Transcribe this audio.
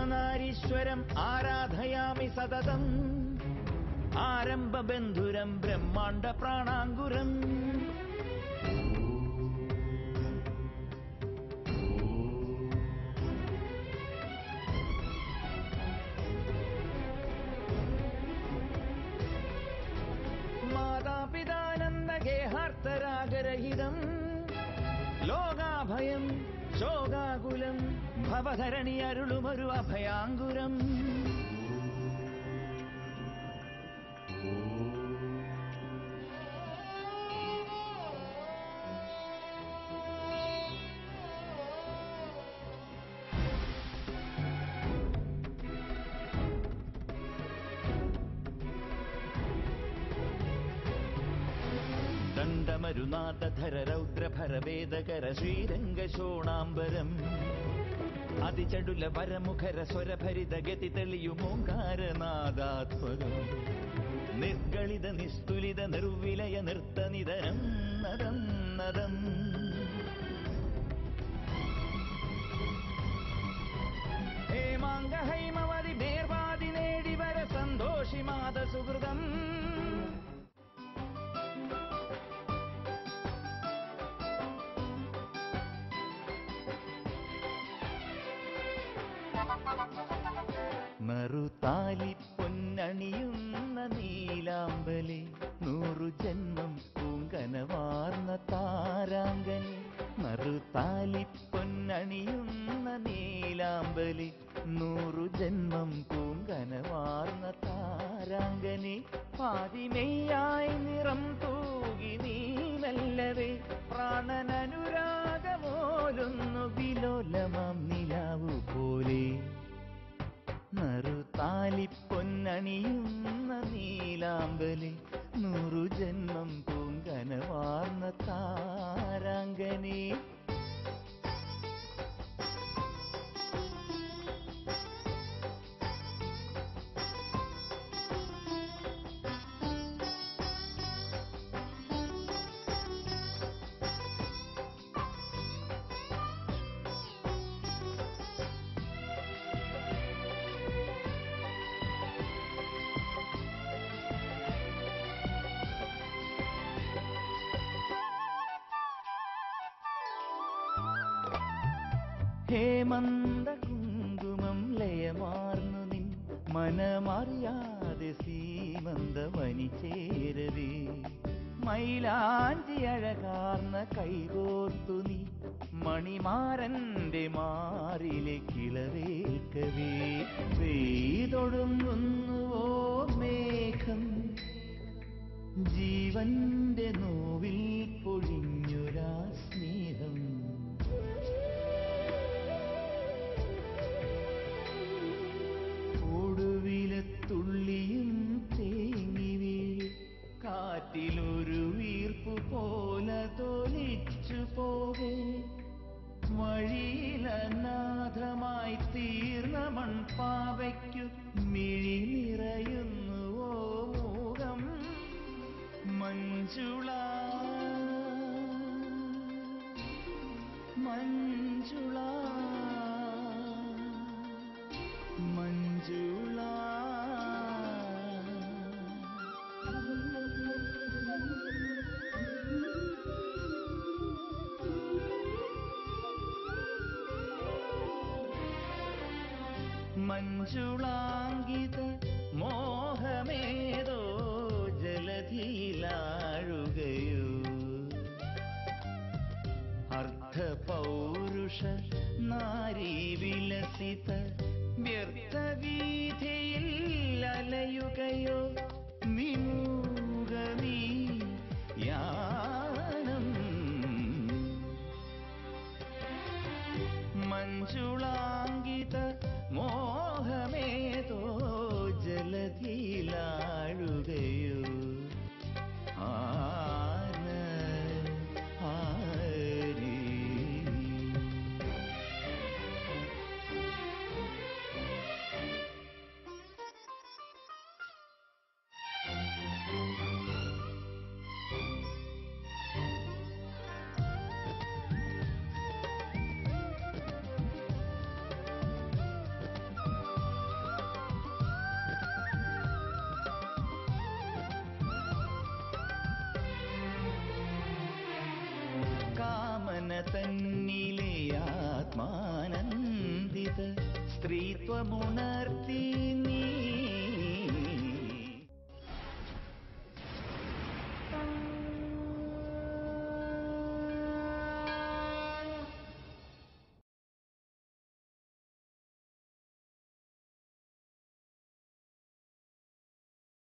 അർദ്ധനാരീശ്വരം ആരാധയാമി സതതം ആരംഭബന്ധുരം ബ്രഹ്മാണ്ട പ്രാണാങ്കുരം മാതാപിതാനന്ദ ഗേഹാർത്തരാഗരഹിതം ലോകാഭയം ശോകാകുലം ഭവധരണി അരുളുമൊരു അഭയാങ്കുരം ദണ്ഡമരുനാഥധര രൗദ്രഭരവേദകര ശ്രീരംഗശോണാംബരം അതിചടുല പരമുഖര സ്വരഭരിത ഗതി തെളിയുമോങ്കാരനാദാത്മകം നിർഗളിത നിസ്തുലിത നിർവിലയ നൃത്തനിതരം നദം നദം ഹേമാംഗഹൈമവതി മേർവാതി നേടിവര സന്തോഷി മാത സുഹൃതം നറുതാലി പൊന്നണിയുന്ന നീലാമ്പലി നൂറു ജന്മം പൂങ്കനവാർന്ന താരാങ്കനി നറുതാലി പൊന്നണിയുന്ന നീലാമ്പലി നൂറു ജന്മം പൂങ്കനവാർന്ന താരാങ്കനി പാതിമെയ്യായി നിറം തൂകി നീ മെല്ലവേ പ്രാണനനുരാഗമോലൊന്നു വിലോലമാം നിലാവു പോലെ നറുതാലിപ്പൊന്നണിയുന്ന നീലാമ്പലി നൂറു ജന്മം പൂങ്കനവാർന്ന താരാങ്കനി ഹേമന്ത കുങ്കുമം ലയമാർന്നു നിൻ മനമറിയാതെ സീമന്ത വനി ചേരവേ മൈലാഞ്ചി അഴകാർന്ന കൈകോർത്തു നീ മണിമാരന്റെ മാറിലെ കിളവേൽക്കവേ പെയ്തൊടുങ്ങുന്നുവോ മേഘം ജീവന്റെ നോവിൽ പൊഴിഞ്ഞൊരാ സ്നേഹം ഒടുവിലത്തുള്ളിയും തേങ്ങി വീഴ് കാറ്റിലൊരു വീർപ്പു പോലെ തോലിച്ചു പോകെ വഴിയിലനാഥമായി തീർന്ന മൺപാവയ്ക്കു മിഴി നിറയുന്നുവോ മൂകം മഞ്ജുള മഞ്ജുള മഞ്ജുള മഞ്ജുളാങ്കിത മോഹമേതോ ജലധിയിലാഴുകയോ അർദ്ധപൗരുഷ നാരീ വിലസിത വ്യർത്ഥവീഥിയിൽ അലയുകയോ വിമൂകമീ യാനം മഞ്ജുളാങ്കിത മോഹമേതോ ജലധിയിലാഴുകയോ ആന ആരീ തന്നിലെ ആത്മാനന്ദിത സ്ത്രീത്വമുണർത്തി നീ